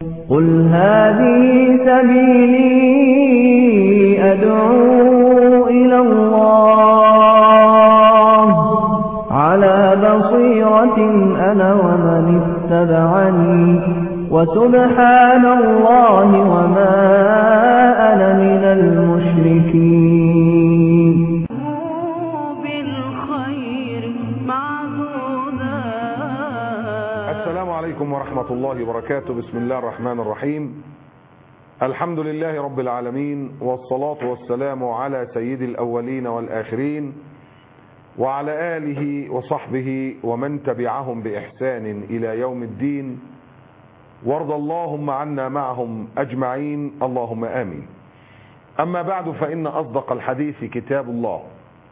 قل هذه سبيلي أدعو إلى الله على بصيرة أنا ومن اتبعني وسبحان الله وما أنا من المشركين بالخير معبودا السلام عليكم ورحمة الله وبركاته بسم الله الرحمن الرحيم الحمد لله رب العالمين والصلاة والسلام على سيد الأولين والآخرين وعلى آله وصحبه ومن تبعهم بإحسان إلى يوم الدين وارض اللهم عنا معهم أجمعين اللهم آمين أما بعد فإن أصدق الحديث كتاب الله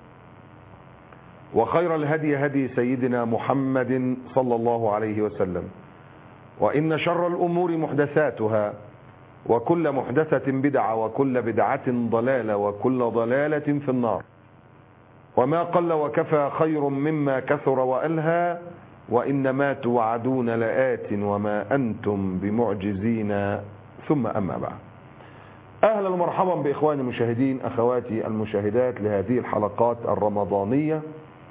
وخير الهدي هدي سيدنا محمد صلى الله عليه وسلم وإن شر الأمور محدثاتها وكل محدثة بدعة وكل بدعة ضلالة وكل ضلالة في النار وما قل وكفى خير مما كثر وألهى وإنما توعدون لآت وما أنتم بمعجزين ثم أما بعد أهلا ومرحبا بإخواني المشاهدين أخواتي المشاهدات لهذه الحلقات الرمضانية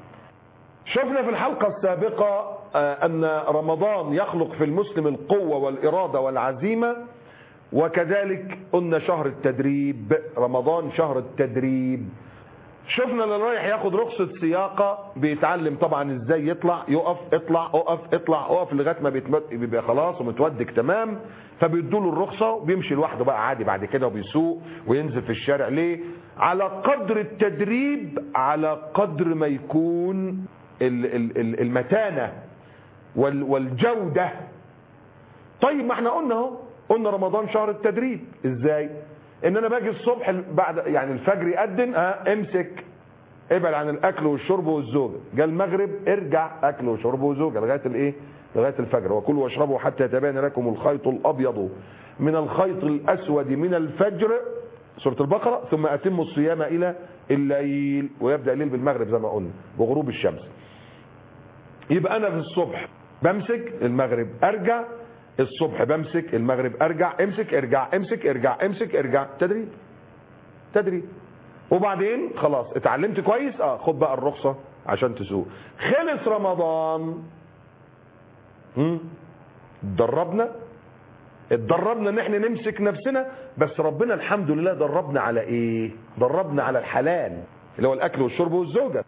شفنا في الحلقة السابقة آه، أن رمضان يخلق في المسلم القوة والإرادة والعزيمة وكذلك قلنا شهر التدريب رمضان شهر التدريب شفنا اللي رايح ياخد رخصة سياقة بيتعلم طبعا ازاي يطلع يقف اطلع اقف اطلع اقف لغاية ما بيتمت- بيبقى خلاص ومتودك تمام فبيدوا له الرخصة وبيمشي لوحده بقى عادي بعد كده وبيسوق وينزل في الشارع ليه على قدر التدريب على قدر ما يكون ال- ال- ال- المتانة وال- والجودة طيب ما احنا قلنا اهو قلنا رمضان شهر التدريب ازاي ان انا باجي الصبح بعد يعني الفجر يأذن ها امسك ابعد عن الاكل والشرب والزوجه جاء المغرب ارجع اكل وشرب وزوجه لغايه الايه لغايه الفجر وكلوا واشربوا حتى يتبين لكم الخيط الابيض من الخيط الاسود من الفجر سوره البقره ثم اتموا الصيام الى الليل ويبدا الليل بالمغرب زي ما قلنا بغروب الشمس يبقى انا في الصبح بمسك المغرب ارجع الصبح بمسك المغرب ارجع امسك ارجع امسك ارجع امسك ارجع تدريب تدريب وبعدين خلاص اتعلمت كويس اه خد بقى الرخصة عشان تسوق خلص رمضان هم؟ اتدربنا اتدربنا ان احنا نمسك نفسنا بس ربنا الحمد لله دربنا على ايه دربنا على الحلال اللي هو الاكل والشرب والزوجة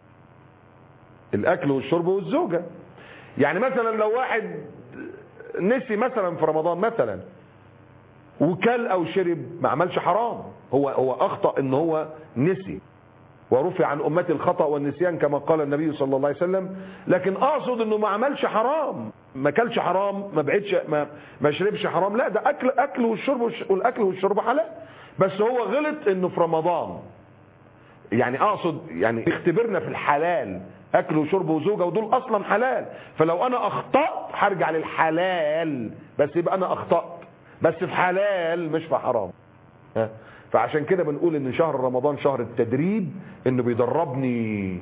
الاكل والشرب والزوجة يعني مثلا لو واحد نسي مثلا في رمضان مثلا وكل او شرب ما عملش حرام هو هو اخطا ان هو نسي ورفع عن امتي الخطا والنسيان كما قال النبي صلى الله عليه وسلم لكن اقصد انه ما عملش حرام ما كلش حرام ما بعدش ما ما شربش حرام لا ده اكل اكل والشرب والش- والاكل والشرب حلال بس هو غلط انه في رمضان يعني اقصد يعني اختبرنا في الحلال اكل وشرب وزوجه ودول اصلا حلال فلو انا اخطات هرجع للحلال بس يبقى انا اخطات بس في حلال مش في حرام ها؟ فعشان كده بنقول ان شهر رمضان شهر التدريب انه بيدربني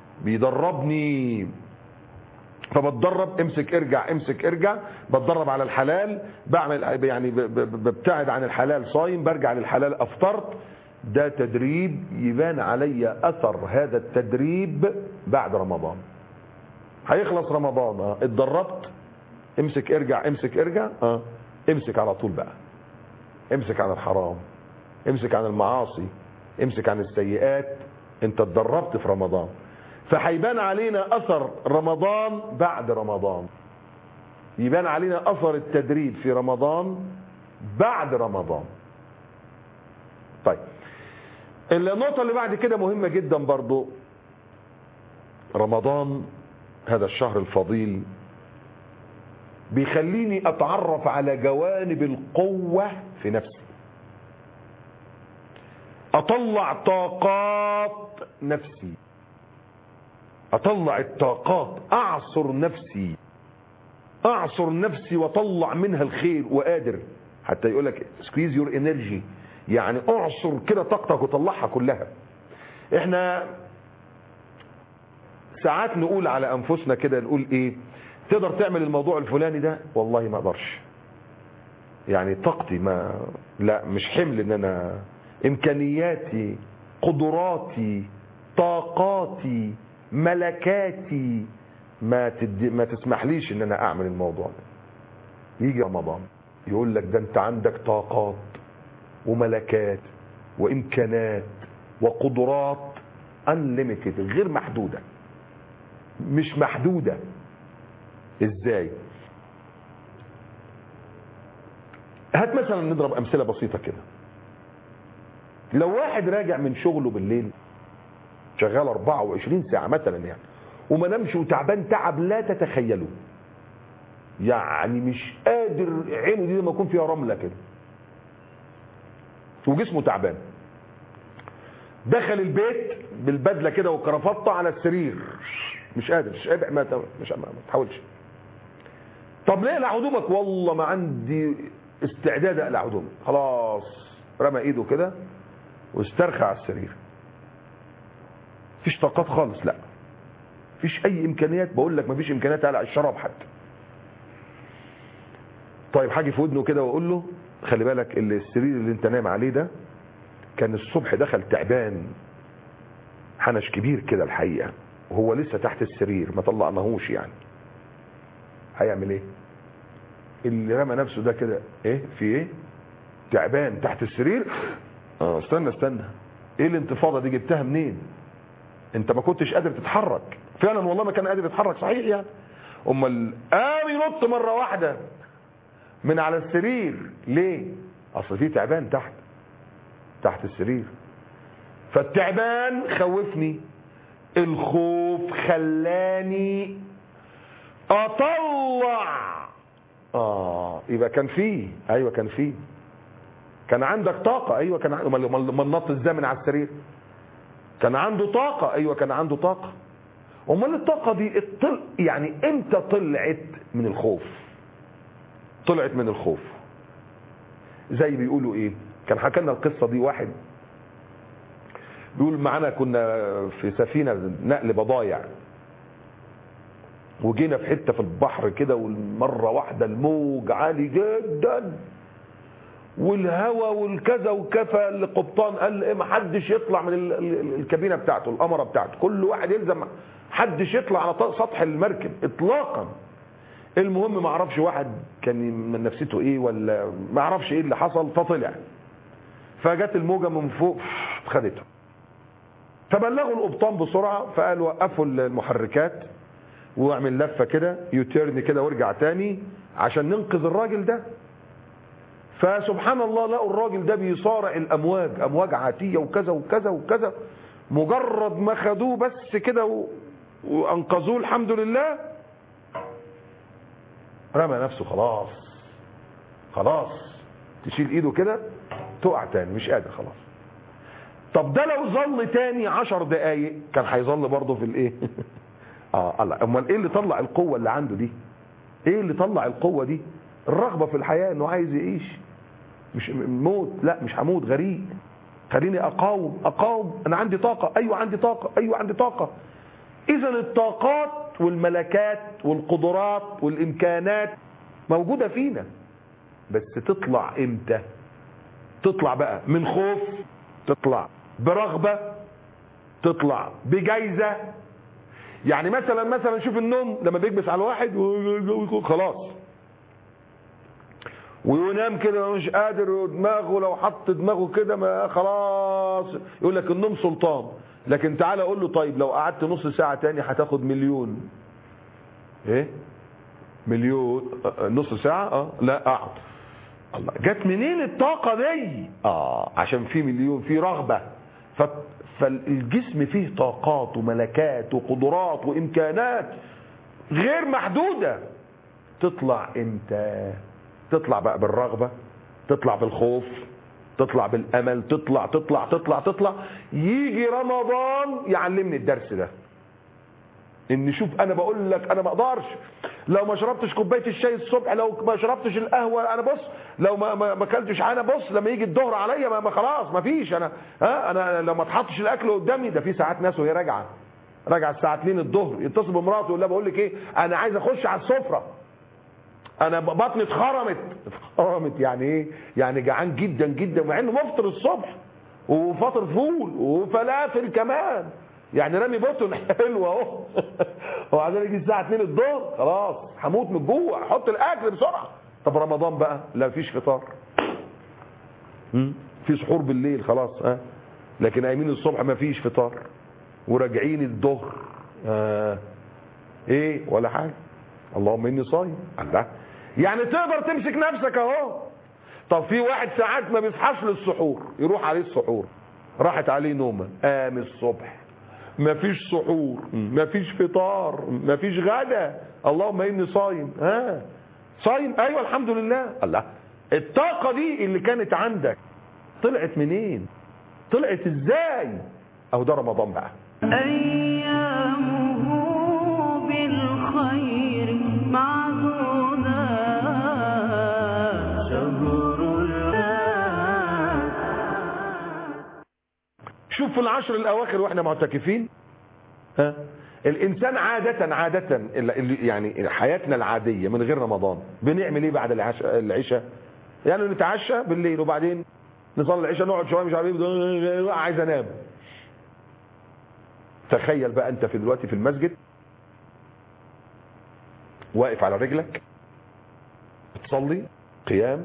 بيدربني فبتدرب امسك ارجع امسك ارجع بتدرب على الحلال بعمل يعني ب- ب- ببتعد عن الحلال صايم برجع للحلال افطرت ده تدريب يبان علي اثر هذا التدريب بعد رمضان هيخلص رمضان اه اتدربت امسك ارجع امسك ارجع اه امسك على طول بقى امسك عن الحرام امسك عن المعاصي امسك عن السيئات انت اتدربت في رمضان فهيبان علينا اثر رمضان بعد رمضان يبان علينا اثر التدريب في رمضان بعد رمضان طيب النقطة اللي بعد كده مهمة جدا برضو رمضان هذا الشهر الفضيل بيخليني اتعرف على جوانب القوة في نفسي اطلع طاقات نفسي اطلع الطاقات اعصر نفسي اعصر نفسي واطلع منها الخير وقادر حتى يقول لك سكويز يور انرجي يعني اعصر كده طاقتك وطلعها كلها احنا ساعات نقول على انفسنا كده نقول ايه تقدر تعمل الموضوع الفلاني ده والله ما اقدرش يعني طاقتي ما لا مش حمل ان انا امكانياتي قدراتي طاقاتي ملكاتي ما تدي ما تسمحليش ان انا اعمل الموضوع ده يجي رمضان يقول لك ده انت عندك طاقات وملكات وامكانات وقدرات unlimited غير محدوده مش محدوده ازاي هات مثلا نضرب امثله بسيطه كده لو واحد راجع من شغله بالليل شغال 24 ساعه مثلا يعني وما نامش وتعبان تعب لا تتخيله يعني مش قادر عينه دي لما يكون فيها رمله كده وجسمه تعبان دخل البيت بالبدله كده والكرافطه على السرير مش قادر مش قادر ما مش ما تحاولش طب ليه اقلع هدومك والله ما عندي استعداد اقلع هدومي خلاص رمى ايده كده واسترخى على السرير مفيش طاقات خالص لا مفيش اي امكانيات بقول لك مفيش امكانيات اقلع الشراب حتى طيب حاجي في ودنه كده واقول له خلي بالك اللي السرير اللي انت نايم عليه ده كان الصبح دخل تعبان حنش كبير كده الحقيقه وهو لسه تحت السرير ما طلعناهوش يعني هيعمل ايه اللي رمى نفسه ده كده ايه في ايه تعبان تحت السرير اه استنى استنى ايه الانتفاضه دي جبتها منين انت ما كنتش قادر تتحرك فعلا والله ما كان قادر يتحرك صحيح يعني امال قام ينط مره واحده من على السرير ليه اصل في تعبان تحت تحت السرير فالتعبان خوفني الخوف خلاني اطلع اه يبقى كان فيه ايوه كان فيه كان عندك طاقه ايوه كان عنده امال نط ازاي من على السرير كان عنده طاقه ايوه كان عنده طاقه امال الطاقه دي الطل يعني امتى طلعت من الخوف طلعت من الخوف زي بيقولوا ايه كان حكى لنا القصه دي واحد بيقول معانا كنا في سفينه نقل بضايع وجينا في حته في البحر كده والمره واحده الموج عالي جدا والهوا والكذا وكفى القبطان قال ايه ما حدش يطلع من ال- ال- الكابينه بتاعته القمره بتاعته كل واحد يلزم حدش يطلع على ط- سطح المركب اطلاقا المهم ما اعرفش واحد كان من نفسيته ايه ولا ما اعرفش ايه اللي حصل فطلع فجت الموجه من فوق خدته فبلغوا القبطان بسرعه فقال وقفوا المحركات واعمل لفه كده يوتيرن كده وارجع تاني عشان ننقذ الراجل ده فسبحان الله لقوا الراجل ده بيصارع الامواج امواج عاتيه وكذا وكذا وكذا مجرد ما خدوه بس كده و... وانقذوه الحمد لله رمى نفسه خلاص خلاص تشيل ايده كده تقع تاني مش قادر خلاص طب ده لو ظل تاني عشر دقايق كان هيظل برضه في الايه اه الله امال ايه اللي طلع القوه اللي عنده دي ايه اللي طلع القوه دي الرغبه في الحياه انه عايز يعيش مش موت لا مش هموت غريق خليني اقاوم اقاوم انا عندي طاقه ايوه عندي طاقه ايوه عندي طاقه اذا الطاقات والملكات والقدرات والامكانات موجوده فينا بس تطلع امتى تطلع بقى من خوف تطلع برغبه تطلع بجايزه يعني مثلا مثلا شوف النوم لما بيكبس على واحد خلاص وينام كده مش قادر دماغه لو حط دماغه كده ما خلاص يقول لك النوم سلطان لكن تعالى اقول له طيب لو قعدت نص ساعة تاني هتاخد مليون ايه مليون آه، نص ساعة اه لا اقعد الله جت منين الطاقة دي اه عشان في مليون في رغبة ف... فالجسم فيه طاقات وملكات وقدرات وامكانات غير محدودة تطلع امتى تطلع بقى بالرغبة تطلع بالخوف تطلع بالامل تطلع تطلع تطلع تطلع يجي رمضان يعلمني الدرس ده ان شوف انا بقول لك انا ما اقدرش لو ما شربتش كوبايه الشاي الصبح لو ما شربتش القهوه انا بص لو ما ما ما اكلتش انا بص لما يجي الظهر عليا ما, ما خلاص ما فيش انا ها انا لو ما اتحطش الاكل قدامي ده في ساعات ناس وهي راجعه راجعه الساعه 2 الظهر يتصل بمراته يقول لها بقول لك ايه انا عايز اخش على السفره انا بطني اتخرمت اتخرمت يعني ايه يعني جعان جدا جدا مع انه مفطر الصبح وفاطر فول وفلافل كمان يعني رامي بطن حلو اهو وبعدين يجي الساعه 2 الظهر خلاص هموت من الجوع حط الاكل بسرعه طب رمضان بقى لا فيش فطار مم. في سحور بالليل خلاص ها لكن قايمين الصبح ما فيش فطار وراجعين الظهر آه. ايه ولا حاجه اللهم اني صايم الله يعني تقدر تمسك نفسك اهو طب في واحد ساعات ما بيصحاش للسحور يروح عليه السحور راحت عليه نومه قام الصبح ما فيش سحور ما فيش فطار ما فيش غدا اللهم اني صايم ها صايم ايوه الحمد لله الله الطاقه دي اللي كانت عندك طلعت منين طلعت ازاي اهو ده رمضان بقى أيامه بالخير معدودة شهر الله شوف في العشر الاواخر واحنا معتكفين ها الانسان عادة عادة ال- ال- يعني حياتنا العادية من غير رمضان بنعمل ايه بعد العشاء العشاء يعني نتعشى بالليل وبعدين نصلي العشاء نقعد شويه مش عارف ايه عايز انام تخيل بقى انت في دلوقتي في المسجد واقف على رجلك بتصلي قيام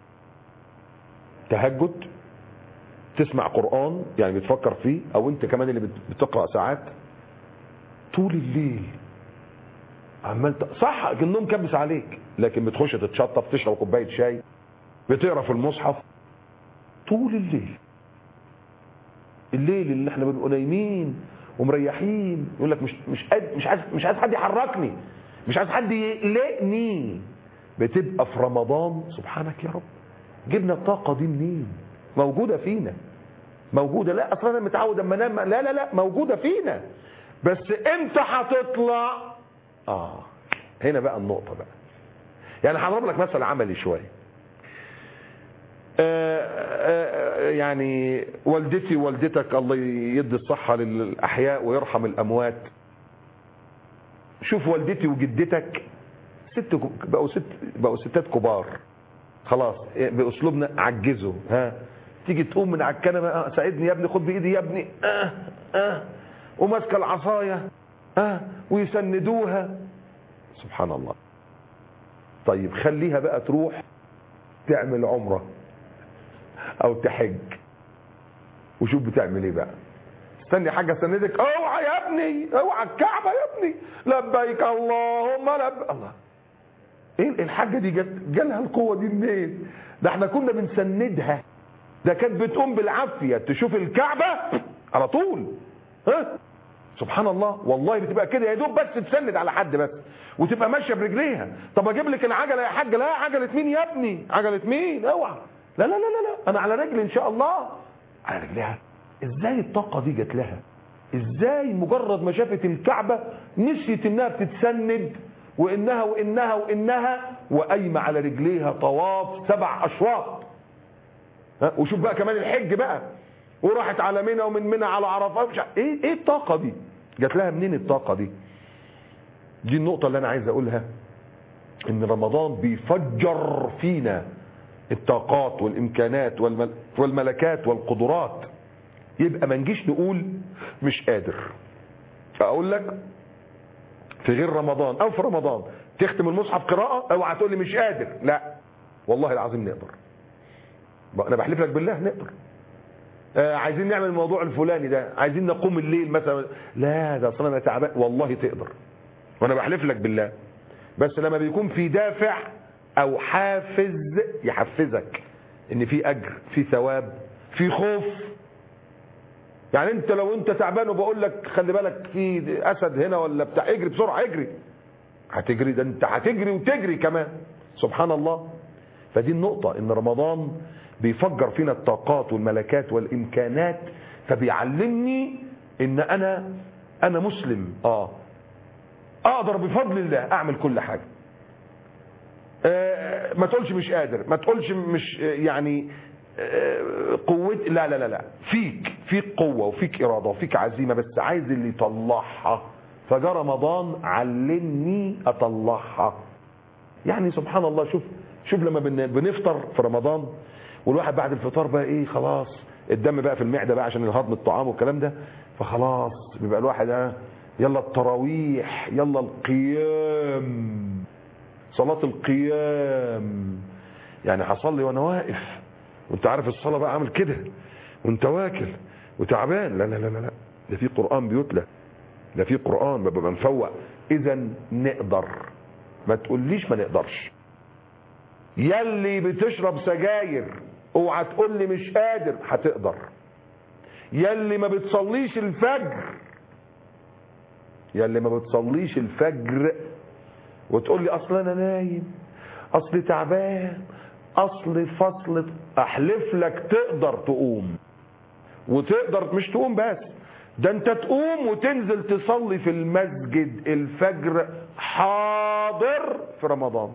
تهجد تسمع قرآن يعني بتفكر فيه او انت كمان اللي بت- بتقرأ ساعات طول الليل عمال ت- صح النوم كبس عليك لكن بتخش تتشطف تشرب كوبايه شاي بتقرا في المصحف طول الليل الليل اللي احنا بنبقى نايمين ومريحين يقول لك مش مش قاد مش عايز مش عايز حد يحركني مش عايز حد يقلقني بتبقى في رمضان سبحانك يا رب جبنا الطاقه دي منين موجوده فينا موجوده لا اصلا انا متعود اما انام لا لا لا موجوده فينا بس امتى هتطلع اه هنا بقى النقطه بقى يعني هضرب لك مثل عملي شويه آه، آه، يعني والدتي ووالدتك الله يدي الصحة للأحياء ويرحم الأموات شوف والدتي وجدتك ست ك- بقوا ست بقوا ستات كبار خلاص بأسلوبنا عجزوا ها تيجي تقوم من على الكنبة آه، ساعدني يا ابني خد بإيدي يا ابني آه آه وماسكة العصاية آه ويسندوها سبحان الله طيب خليها بقى تروح تعمل عمره او تحج وشوف بتعمل ايه بقى استني حاجه سندك اوعى يا ابني اوعى الكعبه يا ابني لبيك اللهم لب الله ايه الحاجه دي جت جالها القوه دي منين ده احنا كنا بنسندها ده كانت بتقوم بالعافيه تشوف الكعبه على طول ها سبحان الله والله بتبقى كده يا دوب بس تسند على حد بس وتبقى ماشيه برجليها طب اجيب لك العجله يا حاج لا عجله مين يا ابني عجله مين اوعى لا لا لا لا لا انا على رجلي ان شاء الله على رجلها ازاي الطاقه دي جت لها ازاي مجرد ما شافت الكعبه نسيت انها بتتسند وانها وانها وانها وقايمه على رجليها طواف سبع اشواط ها وشوف بقى كمان الحج بقى وراحت على منى ومن منى على عرفات مش عارف- ايه ايه الطاقه دي جات لها منين الطاقه دي دي النقطه اللي انا عايز اقولها ان رمضان بيفجر فينا الطاقات والامكانات والمل... والملكات والقدرات يبقى ما نجيش نقول مش قادر اقول لك في غير رمضان او في رمضان تختم المصحف قراءه اوعى تقول لي مش قادر لا والله العظيم نقدر انا بحلف لك بالله نقدر آه عايزين نعمل الموضوع الفلاني ده عايزين نقوم الليل مثلا لا ده اصلا انا تعبان والله تقدر وانا بحلف لك بالله بس لما بيكون في دافع او حافز يحفزك ان في اجر في ثواب في خوف يعني انت لو انت تعبان وبقول لك خلي بالك في اسد هنا ولا بتاع اجري بسرعه اجري هتجري ده انت هتجري وتجري كمان سبحان الله فدي النقطة ان رمضان بيفجر فينا الطاقات والملكات والامكانات فبيعلمني ان انا انا مسلم اه اقدر بفضل الله اعمل كل حاجة آه ما تقولش مش قادر ما تقولش مش آه، يعني آه، قوت لا لا لا لا فيك فيك قوة وفيك إرادة وفيك عزيمة بس عايز اللي يطلعها فجاء رمضان علمني أطلعها يعني سبحان الله شوف شوف لما بن- بنفطر في رمضان والواحد بعد الفطار بقى ايه خلاص الدم بقى في المعده بقى عشان الهضم الطعام والكلام ده فخلاص بيبقى الواحد اه يلا التراويح يلا القيام صلاة القيام يعني هصلي وانا واقف وانت عارف الصلاة بقى عامل كده وانت واكل وتعبان لا لا لا لا لا ده في قرآن بيتلى ده في قرآن ببقى مفوق اذا نقدر ما تقوليش ما نقدرش يلي بتشرب سجاير اوعى تقول لي مش قادر هتقدر يلي ما بتصليش الفجر يلي ما بتصليش الفجر وتقول لي اصل انا نايم اصل تعبان اصل فصل احلف لك تقدر تقوم وتقدر مش تقوم بس ده انت تقوم وتنزل تصلي في المسجد الفجر حاضر في رمضان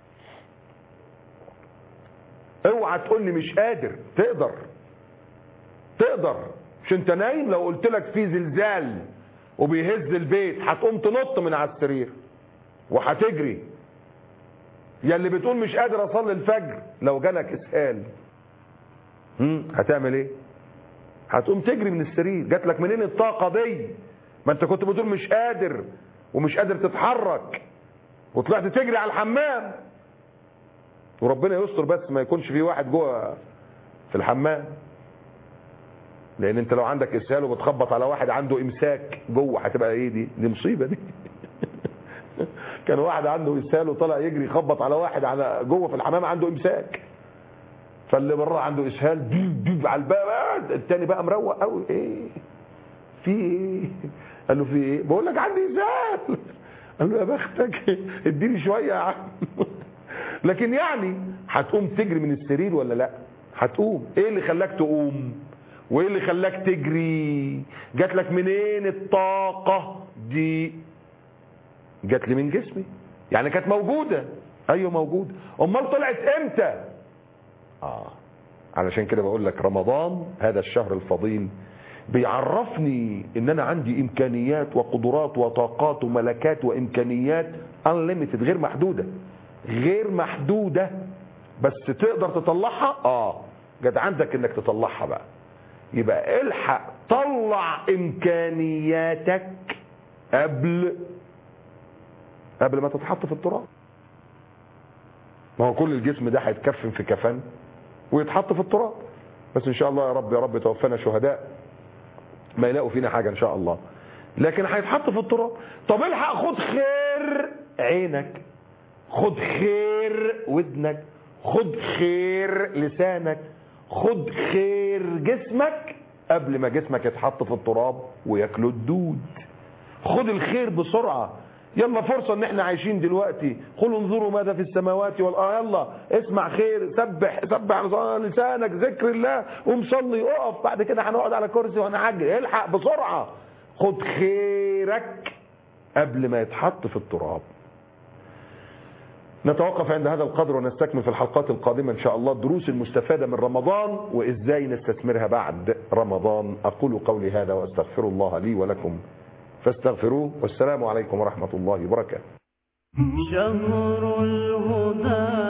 اوعى تقول لي مش قادر تقدر تقدر مش انت نايم لو قلت لك في زلزال وبيهز البيت هتقوم تنط من على السرير وهتجري يا اللي بتقول مش قادر اصلي الفجر لو جالك اسهال هم، هتعمل ايه هتقوم تجري من السرير جات لك منين الطاقه دي ما انت كنت بتقول مش قادر ومش قادر تتحرك وطلعت تجري على الحمام وربنا يستر بس ما يكونش في واحد جوه في الحمام لان انت لو عندك اسهال وبتخبط على واحد عنده امساك جوه هتبقى ايه دي دي مصيبه دي كان واحد عنده اسهال وطلع يجري يخبط على واحد على جوه في الحمام عنده امساك فاللي بره عنده اسهال ديب ديب على الباب التاني بقى مروق قوي ايه في ايه قال له في ايه بقول لك عندي اسهال قال له يا بختك اديني شويه يا عم لكن يعني هتقوم تجري من السرير ولا لا هتقوم ايه اللي خلاك تقوم وايه اللي خلاك تجري جات لك منين الطاقه دي جات لي من جسمي يعني كانت موجوده ايوه موجوده امال طلعت امتى اه علشان كده بقول لك رمضان هذا الشهر الفضيل بيعرفني ان انا عندي امكانيات وقدرات وطاقات وملكات وامكانيات unlimited غير محدوده غير محدوده بس تقدر تطلعها اه جد عندك انك تطلعها بقى يبقى الحق طلع امكانياتك قبل قبل ما تتحط في التراب ما هو كل الجسم ده هيتكفن في كفن ويتحط في التراب بس ان شاء الله يا رب يا رب توفنا شهداء ما يلاقوا فينا حاجه ان شاء الله لكن هيتحط في التراب طب الحق خد خير عينك خد خير ودنك خد خير لسانك خد خير جسمك قبل ما جسمك يتحط في التراب وياكله الدود خد الخير بسرعة يلا فرصة ان احنا عايشين دلوقتي قل انظروا ماذا في السماوات والارض يلا اسمع خير سبح سبح لسانك ذكر الله قوم صلي اقف بعد كده هنقعد على كرسي وهنعجل الحق بسرعة خد خيرك قبل ما يتحط في التراب نتوقف عند هذا القدر ونستكمل في الحلقات القادمة إن شاء الله الدروس المستفادة من رمضان وإزاي نستثمرها بعد رمضان أقول قولي هذا وأستغفر الله لي ولكم فاستغفروه والسلام عليكم ورحمة الله وبركاته شهر الهدى